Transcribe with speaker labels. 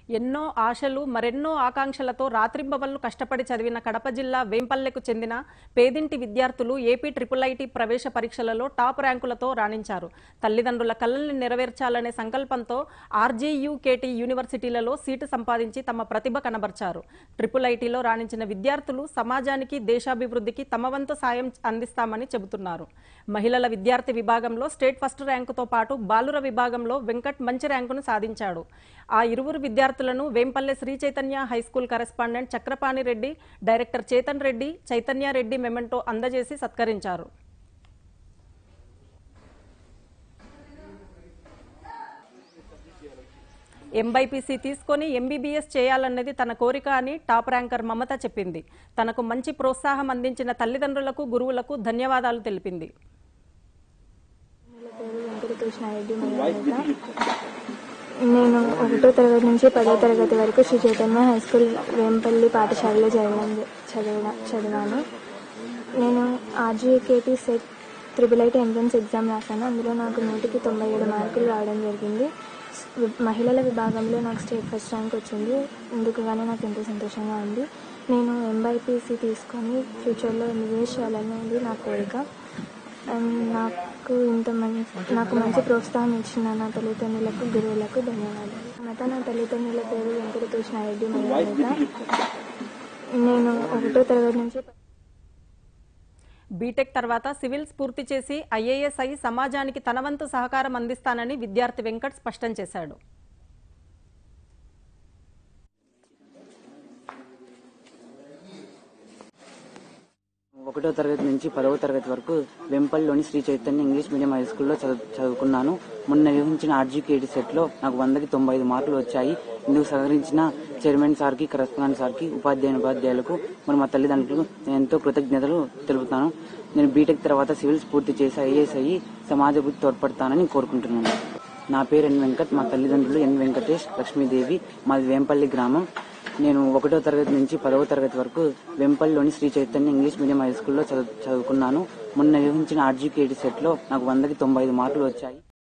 Speaker 1: ఎన్నో ఆశలు మరెన్నో ఆకాంక్షలతో రాత్రింబవళ్లు కష్టపడి చదివిన కడప జిల్లా వేంపల్లెకు చెందిన పేదింటి విద్యార్థులు ఏపీ ట్రిపుల్ ఐటీ ప్రవేశ పరీక్షలలో టాప్ ర్యాంకులతో రాణించారు తల్లిదండ్రుల కలల్ని నెరవేర్చాలనే సంకల్పంతో ఆర్జీయూకేటీ యూనివర్సిటీలలో సీటు సంపాదించి తమ ప్రతిభ కనబర్చారు ట్రిపుల్ ఐటీలో రాణించిన విద్యార్థులు సమాజానికి దేశాభివృద్ధికి తమ వంతు సాయం అందిస్తామని చెబుతున్నారు మహిళల విద్యార్థి విభాగంలో స్టేట్ ఫస్ట్ ర్యాంకుతో పాటు బాలుర విభాగంలో వెంకట్ మంచి ర్యాంకును సాధించాడు ఆ ఇరువురు విద్యార్థులను Vempalle Sri Chaitanya high school correspondent Chakrapani Reddy director Chetan Reddy Chaitanya Reddy memento అందజేసి సత్కరించారు ఎంబైపీసీ తీసుకొని ఎంబీబీఎస్ చేయాలన్నది తన కోరిక అని టాప్ ర్యాంకర్ మమత చెప్పింది తనకు మంచి ప్రోత్సాహం అందించిన తల్లిదండ్రులకు గురువులకు ధన్యవాదాలు తెలిపింది
Speaker 2: నా పేరు వెంకటకృష్ణారెడ్డి మల్లెట నేను ఒకటో తరగతి నుంచి పదో తరగతి వరకు శ్రీ చైతన్య హై స్కూల్ వేంపల్లి పాఠశాలలో చదవడం చదివ చదివాను నేను RGKT CET triple IT entrance exam రాశాను అందులో నాకు నూటికి తొంభై ఏడు మార్కులు రావడం జరిగింది వి- మహిళల విభాగంలో నాకు స్టేట్ ఫస్ట్ ర్యాంక్ వచ్చింది ఇందుకుగానే నాకు ఎంతో సంతోషంగా ఉంది నేను ఎంబైపీసీ తీసుకొని ఫ్యూచర్లో ఎంబీబీఎస్ చేయాలనేది నా కోరిక అండ్ నాకు ఇంత మంచి నాకు మంచి ప్రోత్సాహం ఇచ్చిన నా తల్లిదండ్రులకు గురువులకు ధన్యవాదాలు మత నా తల్లిదండ్రుల పేరు వెంకటకృష్ణారెడ్డి మల్లెట నేను ఒకటో తరగతి నుంచి
Speaker 1: బీటెక్ తర్వాత సివిల్స్ పూర్తి చేసి ఐఏఎస్ అయి సమాజానికి తన వంతు సహకారం అందిస్తానని విద్యార్థి వెంకట్ స్పష్టం చేశాడు
Speaker 3: ఒకటో తరగతి నుంచి పదవ తరగతి వరకు వెంపల్లిలోని Sri Chaitanya English medium high స్కూల్లో చదువు చదువుకున్నాను మొన్న నిర్వహించిన ఆర్జీకేటీ సెట్ లో నాకు వందకి తొంభై ఐదు మార్కులు వచ్చాయి ఇందుకు సహకరించిన చైర్మన్ సార్కి కరస్పాండెంట్ సార్కి ఉపాధ్యాయుని ఉపాధ్యాయులకు మరి మా తల్లిదండ్రులకు నేను ఎంతో కృతజ్ఞతలు తెలుపుతాను నేను బీటెక్ తర్వాత సివిల్స్ పూర్తి చేసి ఐఏఎస్ అయ్యి సమాజాభివృద్ధి తోడ్పడతానని కోరుకుంటున్నాను నా పేరు ఎన్ వెంకట్ మా తల్లిదండ్రులు ఎన్ వెంకటేష్ లక్ష్మీదేవి మాది వేంపల్లి గ్రామం నేను ఒకటో తరగతి నుంచి పదవ తరగతి వరకు వెంపల్లిలోని Sri Chaitanya English medium high స్కూల్లో చదువు చదువుకున్నాను మొన్న నిర్వహించిన ఆర్జీకేటీ సెట్ లో నాకు వందకి తొంభై ఐదు మార్కులు వచ్చాయి